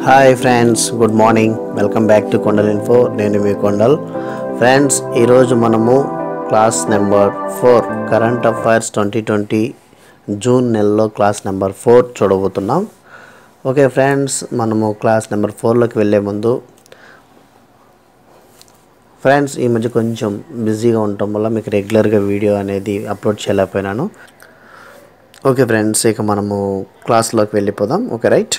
hi friends good morning welcome back to Kondal info నేను మీ Kondal friends ఈరోజు మనము class number four current affairs twenty twenty June నెలలో class number four చూడబోతున్నాం okay friends మనము class number ఫోర్లోకి వెళ్ళే ముందు ఫ్రెండ్స్ ఈ మధ్య కొంచెం బిజీగా ఉండటం వల్ల మీకు రెగ్యులర్గా వీడియో అనేది అప్లోడ్ చేయలేకపోయినాను ఓకే ఫ్రెండ్స్ ఇక మనము క్లాస్లోకి వెళ్ళిపోదాం ఓకే రైట్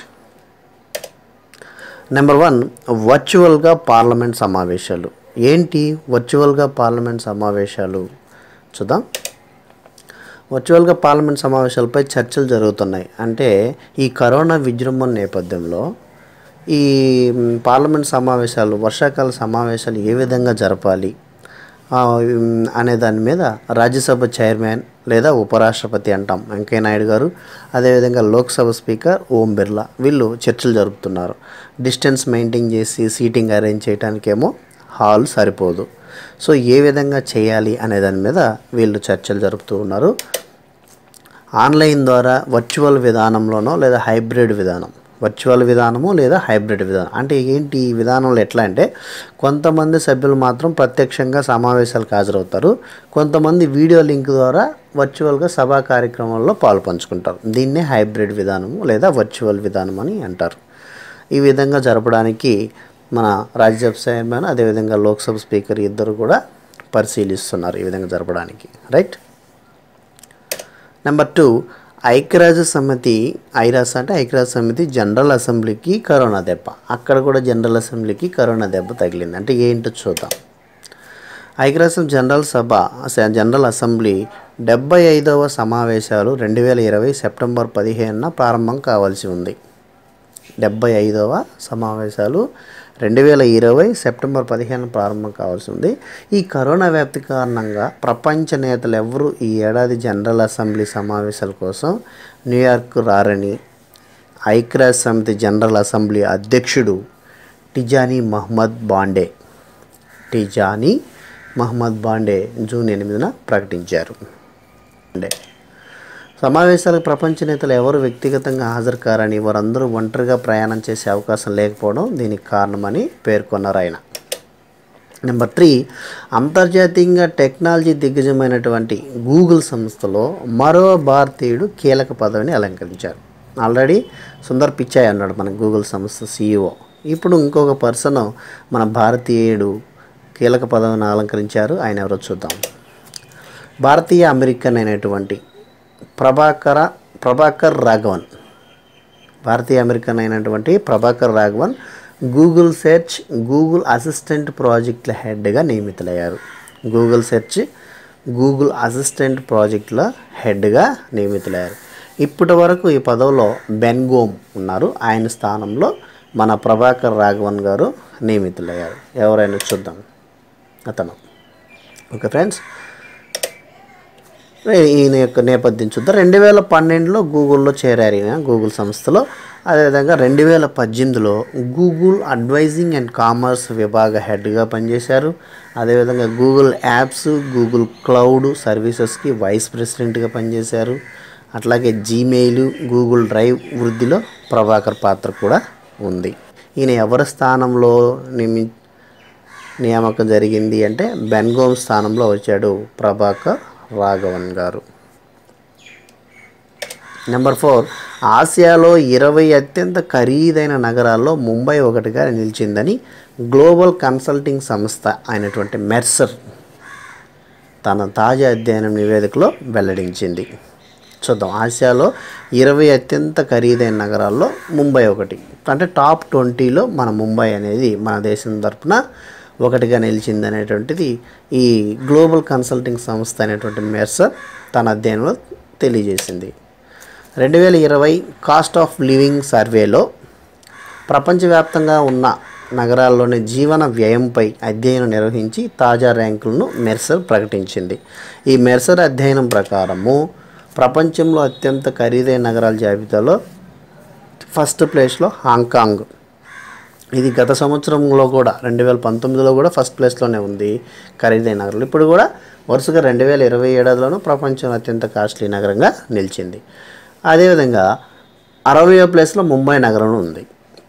నెంబర్ వన్ వర్చువల్గా పార్లమెంట్ సమావేశాలు ఏంటి వర్చువల్గా పార్లమెంట్ సమావేశాలు చూద్దాం వర్చువల్గా పార్లమెంట్ సమావేశాలపై చర్చలు జరుగుతున్నాయి అంటే ఈ కరోనా విజృంభణ నేపథ్యంలో ఈ మ్, పార్లమెంట్ సమావేశాలు వర్షాకాల సమావేశాలు ఏ విధంగా జరపాలి ఆ, మ్, అనే దాని మీద రాజ్యసభ చైర్మన్ లేదా ఉపరాష్ట్రపతి అంటాం వెంకయ్య నాయుడు గారు అదేవిధంగా లోక్సభ స్పీకర్ ఓం బిర్లా వీళ్ళు చర్చలు జరుపుతున్నారు డిస్టెన్స్ మెయింటైన్ చేసి సీటింగ్ అరేంజ్ చేయడానికేమో హాల్ సరిపోదు సో ఏ విధంగా చేయాలి అనే దాని మీద వీళ్ళు చర్చలు జరుపుతూ ఉన్నారు ఆన్లైన్ ద్వారా వర్చువల్ విధానంలోనో లేదా హైబ్రిడ్ విధానం వర్చువల్ విధానము లేదా హైబ్రిడ్ విధానం అంటే ఏంటి ఈ విధానంలో ఎట్లా అంటే కొంతమంది సభ్యులు మాత్రం ప్రత్యక్షంగా సమావేశాలకు హాజరవుతారు కొంతమంది వీడియో లింక్ ద్వారా వర్చువల్గా సభా కార్యక్రమాల్లో పాలు పంచుకుంటారు దీన్నే హైబ్రిడ్ విధానము లేదా వర్చువల్ విధానం అని అంటారు ఈ విధంగా జరపడానికి మన రాజ్యసభ చైర్మన్ అదేవిధంగా లోక్సభ స్పీకర్ ఇద్దరు కూడా పరిశీలిస్తున్నారు ఈ విధంగా జరపడానికి రైట్ నెంబర్ టూ ఐక్యరాజ్య సమితి ఐరాస అంటే ఐక్యరాజ్య సమితి జనరల్ అసెంబ్లీకి కరోనా దెబ్బ అక్కడ కూడా జనరల్ అసెంబ్లీకి కరోనా దెబ్బ తగిలింది అంటే ఏంటో చూద్దాం ఐక్యరాజ్యం జనరల్ సభ అస- జనరల్ అసెంబ్లీ డెబ్బై ఐదవ సమావేశాలు రెండు వేల ఇరవై సెప్టెంబర్ పదిహేనున ప్రారంభం కావాల్సి ఉంది డెబ్బై ఐదవ సమావేశాలు రెండు వేల ఇరవై సెప్టెంబర్ పదిహేను ప్రారంభం కావాల్సి ఉంది ఈ కరోనా వ్యాప్తి కారణంగా ప్రపంచ నేతలు ఎవరు ఈ ఏడాది జనరల్ అసెంబ్లీ సమావేశాల కోసం న్యూయార్క్ రారని ఐక్యరాజ్య సమితి జనరల్ అసెంబ్లీ అధ్యక్షుడు Tijjani Muhammad Bande Tijjani Muhammad Bande June ఎనిమిదిన ప్రకటించారు బాండే సమావేశాలకు ప్రపంచ నేతలు ఎవరు వ్యక్తిగతంగా హాజరు కారని వారందరూ ఒంటరిగా ప్రయాణం చేసే అవకాశం లేకపోవడం దీనికి కారణమని పేర్కొన్నారు ఆయన నెంబర్ త్రీ అంతర్జాతీయంగా టెక్నాలజీ దిగ్గజమైనటువంటి గూగుల్ సంస్థలో మరో భారతీయుడు కీలక పదవిని అలంకరించారు ఆల్రెడీ సుందర్ పిచాయ్ అన్నాడు మన గూగుల్ సంస్థ సీఈఓ ఇప్పుడు ఇంకొక పర్సన్ మన భారతీయుడు కీలక పదవిని అలంకరించారు ఆయన ఎవరో చూద్దాం భారతీయ అమెరికన్ అయినటువంటి ప్రభాకర ప్రభాకర్ రాఘవన్ భారతీయ అమెరికన్ అయినటువంటి Prabhakar Raghavan Google search Google assistant ప్రాజెక్టుల హెడ్గా నియమితులయ్యారు గూగుల్ సెర్చ్ గూగుల్ అసిస్టెంట్ ప్రాజెక్టుల హెడ్గా నియమితులయ్యారు ఇప్పటి వరకు ఈ పదవిలో బెన్గోమ్ ఉన్నారు ఆయన స్థానంలో మన ప్రభాకర్ రాఘవన్ గారు నియమితులయ్యారు ఎవరైనా చూద్దాం అతను ఓకే ఫ్రెండ్స్ ఈయన యొక్క నేపథ్యం చూద్దాం రెండు వేల పన్నెండులో గూగుల్లో చేరారు ఈయన గూగుల్ సంస్థలో అదేవిధంగా రెండు వేల పద్దెనిమిదిలో గూగుల్ అడ్వైజింగ్ అండ్ కామర్స్ విభాగ హెడ్గా పనిచేశారు అదేవిధంగా గూగుల్ యాప్స్ గూగుల్ క్లౌడ్ సర్వీసెస్కి వైస్ ప్రెసిడెంట్గా పనిచేశారు అట్లాగే జీమెయిల్ గూగుల్ డ్రైవ్ వృద్ధిలో ప్రభాకర్ పాత్ర కూడా ఉంది ఈయన ఎవరి స్థానంలో నియమి నియామకం జరిగింది అంటే బెన్గోమ్ స్థానంలో వచ్చాడు ప్రభాకర్ రాఘవన్ గారు నెంబర్ ఫోర్ ఆసియాలో ఇరవై అత్యంత ఖరీదైన నగరాల్లో ముంబై ఒకటిగా నిలిచిందని గ్లోబల్ కన్సల్టింగ్ సంస్థ అయినటువంటి మెర్సర్ తన తాజా అధ్యయనం నివేదికలో వెల్లడించింది చూద్దాం ఆసియాలో ఇరవై అత్యంత ఖరీదైన నగరాల్లో ముంబై ఒకటి అంటే టాప్ ట్వంటీలో మన ముంబై అనేది మన దేశం తరపున ఒకటిగా నిలిచింది అనేటువంటిది ఈ గ్లోబల్ కన్సల్టింగ్ సంస్థ అనేటువంటి మెర్సర్ తన అధ్యయనంలో తెలియజేసింది రెండు వేల ఇరవై కాస్ట్ ఆఫ్ లివింగ్ సర్వేలో ప్రపంచవ్యాప్తంగా ఉన్న నగరాల్లోని జీవన వ్యయంపై అధ్యయనం నిర్వహించి తాజా ర్యాంకులను మెర్సర్ ప్రకటించింది ఈ మెర్సర్ అధ్యయనం ప్రకారము ప్రపంచంలో అత్యంత ఖరీదైన నగరాల జాబితాలో ఫస్ట్ ప్లేస్లో హాంకాంగ్ ఇది గత సంవత్సరంలో కూడా రెండు వేల పంతొమ్మిదిలో కూడా ఫస్ట్ ప్లేస్లోనే ఉంది ఖరీదైన నగరాలు ఇప్పుడు కూడా వరుసగా రెండు వేల ఇరవై ఏడాదిలోనూ ప్రపంచంలో అత్యంత కాస్ట్లీ నగరంగా నిలిచింది అదేవిధంగా అరవయో ప్లేస్లో ముంబై నగరం ఉంది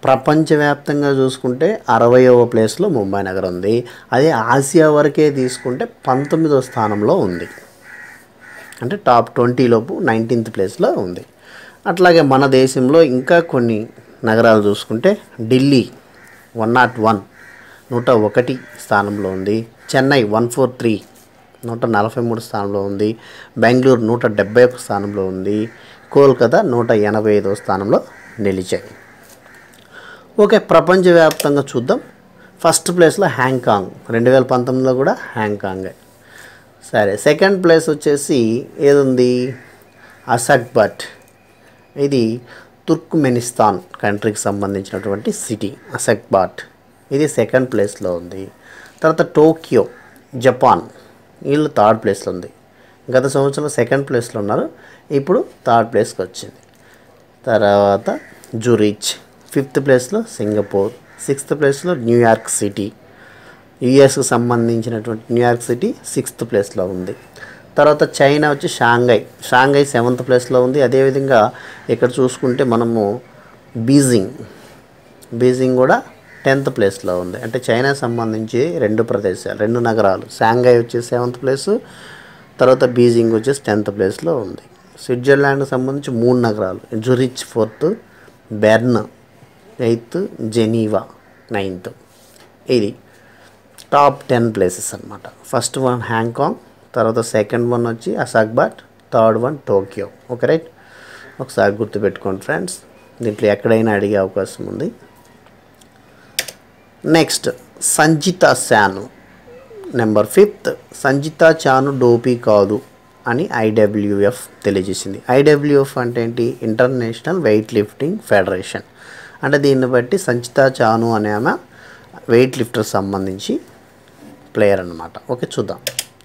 ప్రపంచవ్యాప్తంగా చూసుకుంటే అరవయవ ప్లేస్లో ముంబై నగరం ఉంది అదే ఆసియా వరకే తీసుకుంటే పంతొమ్మిదవ స్థానంలో ఉంది అంటే టాప్ ట్వంటీలోపు నైన్టీన్త్ ప్లేస్లో ఉంది అట్లాగే మన దేశంలో ఇంకా కొన్ని నగరాలు చూసుకుంటే ఢిల్లీ వన్ నాట్ వన్ నూట ఒకటి స్థానంలో ఉంది చెన్నై వన్ ఫోర్ త్రీ నూట నలభై మూడు స్థానంలో ఉంది బెంగళూరు నూట డెబ్బై ఒక స్థానంలో ఉంది కోల్కతా నూట ఎనభై ఐదవ స్థానంలో నిలిచాయి ఓకే ప్రపంచవ్యాప్తంగా చూద్దాం ఫస్ట్ ప్లేస్లో హ్యాంకాంగ్ రెండు వేల పంతొమ్మిదిలో కూడా హ్యాంకాంగే సరే సెకండ్ ప్లేస్ వచ్చేసి ఏదుంది అసక్బట్ ఇది తుర్క్మెనిస్తాన్ కంట్రీకి సంబంధించినటువంటి సిటీ అసక్బాట్ ఇది సెకండ్ ప్లేస్లో ఉంది తర్వాత టోక్యో జపాన్ వీళ్ళు థర్డ్ ప్లేస్లో ఉంది గత సంవత్సరం సెకండ్ ప్లేస్లో ఉన్నారు ఇప్పుడు థర్డ్ ప్లేస్కి వచ్చింది తర్వాత జూరిచ్ ఫిఫ్త్ ప్లేస్లో సింగపూర్ సిక్స్త్ ప్లేస్లో న్యూయార్క్ సిటీ యుఎస్కి సంబంధించినటువంటి న్యూయార్క్ సిటీ సిక్స్త్ ప్లేస్లో ఉంది తర్వాత చైనా వచ్చి షాంఘై షాంఘై సెవెంత్ ప్లేస్లో ఉంది అదేవిధంగా ఇక్కడ చూసుకుంటే మనము బీజింగ్ బీజింగ్ కూడా టెన్త్ ప్లేస్లో ఉంది అంటే చైనా సంబంధించి రెండు ప్రదేశాలు రెండు నగరాలు షాంఘై వచ్చేసి సెవెంత్ ప్లేస్ తర్వాత బీజింగ్ వచ్చేసి టెన్త్ ప్లేస్లో ఉంది స్విట్జర్లాండ్కి సంబంధించి మూడు నగరాలు Zurich fourth Bern eighth Geneva ninth ఇది టాప్ టెన్ ప్లేసెస్ అనమాట ఫస్ట్ వన్ హ్యాంకాంగ్ తర్వాత సెకండ్ వన్ వచ్చి అసాక్బాట్ third one Tokyo okay right ఒకసారి గుర్తుపెట్టుకోండి ఫ్రెండ్స్ దీంట్లో ఎక్కడైనా అడిగే అవకాశం ఉంది next Sanjita Chanu number fifth Sanjita Chanu డోపీ కాదు అని ఐడబ్ల్యూఎఫ్ తెలియజేసింది ఐడబ్ల్యూఎఫ్ అంటే ఏంటి ఇంటర్నేషనల్ వెయిట్ లిఫ్టింగ్ ఫెడరేషన్ అంటే దీన్ని బట్టి సంచిత చాను అనే ఆమె వెయిట్ లిఫ్టర్ సంబంధించి ప్లేయర్ అన్నమాట ఓకే చూద్దాం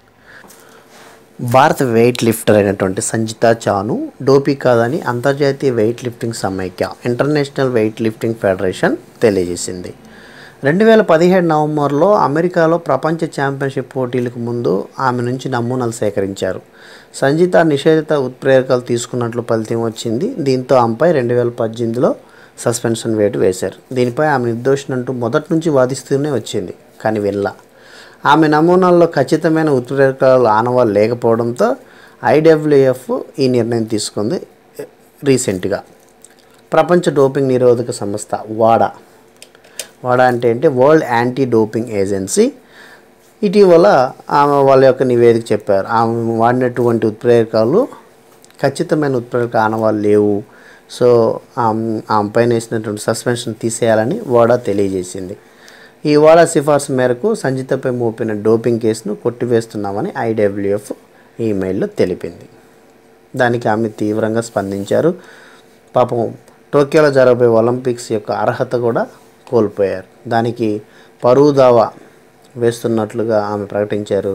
భారత వెయిట్ లిఫ్టర్ అయినటువంటి సంజిత చాను డోపీ కాదని అంతర్జాతీయ వెయిట్ లిఫ్టింగ్ సమైక్య ఇంటర్నేషనల్ వెయిట్ లిఫ్టింగ్ ఫెడరేషన్ తెలియజేసింది రెండు వేల పదిహేడు నవంబర్లో అమెరికాలో ప్రపంచ ఛాంపియన్షిప్ పోటీలకు ముందు ఆమె నుంచి నమూనాలు సేకరించారు సంజిత నిషేధిత ఉత్ప్రేరకాలు తీసుకున్నట్లు ఫలితం వచ్చింది దీంతో ఆమెపై రెండు వేల పద్దెనిమిదిలో సస్పెన్షన్ వేటు వేశారు దీనిపై ఆమె నిర్దోషినంటూ మొదటి నుంచి వాదిస్తూనే వచ్చింది కానీ వెళ్ళ ఆమె నమూనాల్లో ఖచ్చితమైన ఉత్ప్రేరకాలు ఆనవాళ్ళు లేకపోవడంతో ఐడబ్ల్యూఎఫ్ ఈ నిర్ణయం తీసుకుంది రీసెంట్గా ప్రపంచ డోపింగ్ నిరోధక సంస్థ వాడా వాడా అంటే ఏంటి వరల్డ్ యాంటీ డోపింగ్ ఏజెన్సీ ఇటీవల ఆమె వాళ్ళ యొక్క నివేదిక చెప్పారు ఆమె వాడినటువంటి ఉత్ప్రేరకాలు ఖచ్చితమైన ఉత్ప్రేరక ఆనవాళ్ళు లేవు సో ఆమె ఆమె పైన వేసినటువంటి సస్పెన్షన్ తీసేయాలని వాడా తెలియజేసింది ఈ వాడా సిఫార్సు మేరకు సంజితపై మోపిన డోపింగ్ కేసును కొట్టివేస్తున్నామని ఐడబ్ల్యూఎఫ్ ఈమెయిల్లో తెలిపింది దానికి ఆమె తీవ్రంగా స్పందించారు పాపం టోక్యోలో జరగబోయే ఒలింపిక్స్ యొక్క అర్హత కూడా కోల్పోయారు దానికి పరువు దావా వేస్తున్నట్లుగా ఆమె ప్రకటించారు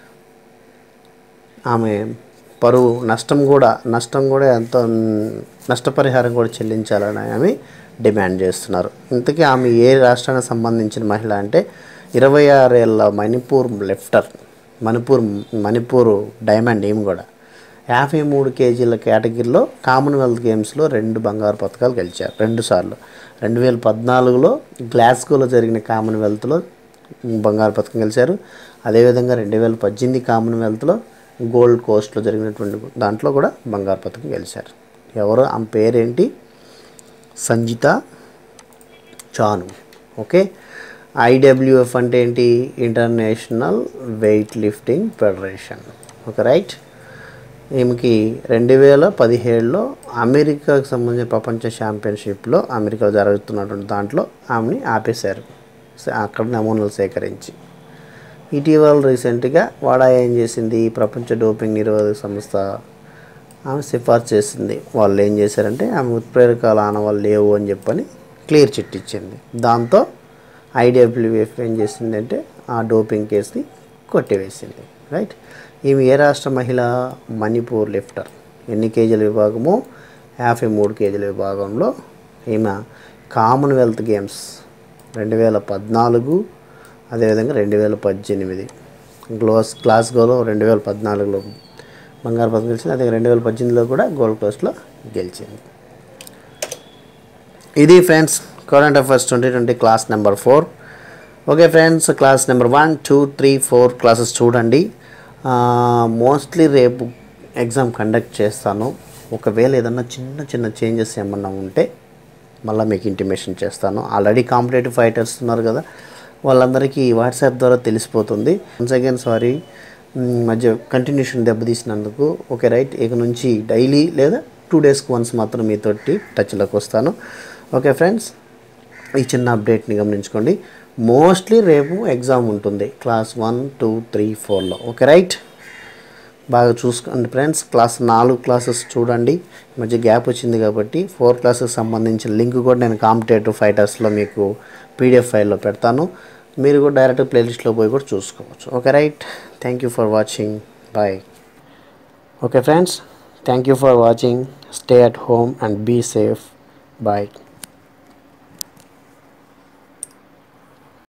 ఆమె పరువు నష్టం కూడా నష్టం కూడా ఎంతో నష్టపరిహారం కూడా చెల్లించాలని ఆమె డిమాండ్ చేస్తున్నారు ఇంతకీ ఆమె ఏ రాష్ట్రానికి సంబంధించిన మహిళ అంటే ఇరవై ఆరేళ్ళ మణిపూర్ లెఫ్టర్ మణిపూర్ మణిపూర్ డైమండ్ ఏమి కూడా యాభై మూడు కేజీల కేటగిరీలో కామన్వెల్త్ గేమ్స్లో రెండు బంగారు పథకాలు గెలిచారు రెండు సార్లు రెండు వేల పద్నాలుగులో గ్లాస్గోలో జరిగిన కామన్వెల్త్లో బంగారు పథకం గెలిచారు అదేవిధంగా రెండు వేల పద్దెనిమిది కామన్వెల్త్లో గోల్డ్ కోస్ట్లో జరిగినటువంటి దాంట్లో కూడా బంగారు పథకం గెలిచారు ఎవరు ఆమె పేరేంటి సంజిత చాను ఓకే ఐడబ్ల్యూఎఫ్ అంటే ఏంటి international weight lifting federation okay right ఈమెకి రెండు వేల పదిహేడులో అమెరికాకు సంబంధించిన ప్రపంచ ఛాంపియన్షిప్లో అమెరికా జరుగుతున్నటువంటి దాంట్లో ఆమెని ఆపేశారు స- అక్కడ నమూనాలు సేకరించి ఇటీవల రీసెంట్గా వాడా ఏం చేసింది ప్రపంచ డోపింగ్ నిరోధక సంస్థ ఆమె సిఫార్సు చేసింది వాళ్ళు ఏం చేశారంటే ఆమె ఉత్ప్రేరకాలు ఆనవాళ్ళు లేవు అని చెప్పని క్లియర్ చిట్ ఇచ్చింది దాంతో ఐడబ్ల్యూఎఫ్ ఏం చేసిందంటే ఆ డోపింగ్ కేసుని కొట్టివేసింది రైట్ ఈమె ఏ రాష్ట్ర మహిళ మణిపూర్ లిఫ్టర్ ఎన్ని కేజీల విభాగము యాభై మూడు కేజీల విభాగంలో ఈమె కామన్వెల్త్ గేమ్స్ రెండు వేల పద్నాలుగు అదేవిధంగా రెండు వేల పద్దెనిమిది గ్లోస్ గ్లాస్గోలో రెండు వేల పద్నాలుగులో బంగారు పథకం గెలిచింది అదే రెండు వేల పద్దెనిమిదిలో కూడా గోల్డ్ కోస్ట్లో గెలిచింది ఇది friends current affairs twenty twenty class number four okay friends class number one two three four classes చూడండి మోస్ట్లీ రేపు ఎగ్జామ్ కండక్ట్ చేస్తాను ఒకవేళ ఏదన్నా చిన్న చిన్న చేంజెస్ ఏమన్నా ఉంటే మళ్ళీ మీకు ఇంటిమేషన్ చేస్తాను ఆల్రెడీ కాంపిటేటివ్ ఫైటర్స్ ఉన్నారు కదా వాళ్ళందరికీ వాట్సాప్ ద్వారా తెలిసిపోతుంది వన్స్ అగైన్ సారీ మధ్య కంటిన్యూషన్ దెబ్బతీసినందుకు ఓకే రైట్ ఇక నుంచి డైలీ లేదా టూ డేస్కి వన్స్ మాత్రం మీతోటి టచ్లోకి వస్తాను ఓకే ఫ్రెండ్స్ ఈ చిన్న అప్డేట్ని గమనించుకోండి మోస్ట్లీ రేపు ఎగ్జామ్ ఉంటుంది క్లాస్ వన్ టూ త్రీ ఫోర్లో ఓకే రైట్ బాగా చూసుకోండి ఫ్రెండ్స్ క్లాస్ నాలుగు క్లాసెస్ చూడండి ఈ మధ్య గ్యాప్ వచ్చింది కాబట్టి ఫోర్ క్లాసెస్ సంబంధించిన లింక్ కూడా నేను కాంపిటేటివ్ ఫైటర్స్లో మీకు పీడిఎఫ్ ఫైల్లో పెడతాను మీరు కూడా డైరెక్ట్ ప్లేలిస్ట్లో పోయి కూడా చూసుకోవచ్చు okay right thank you for watching bye okay friends thank you for watching stay at home and be safe bye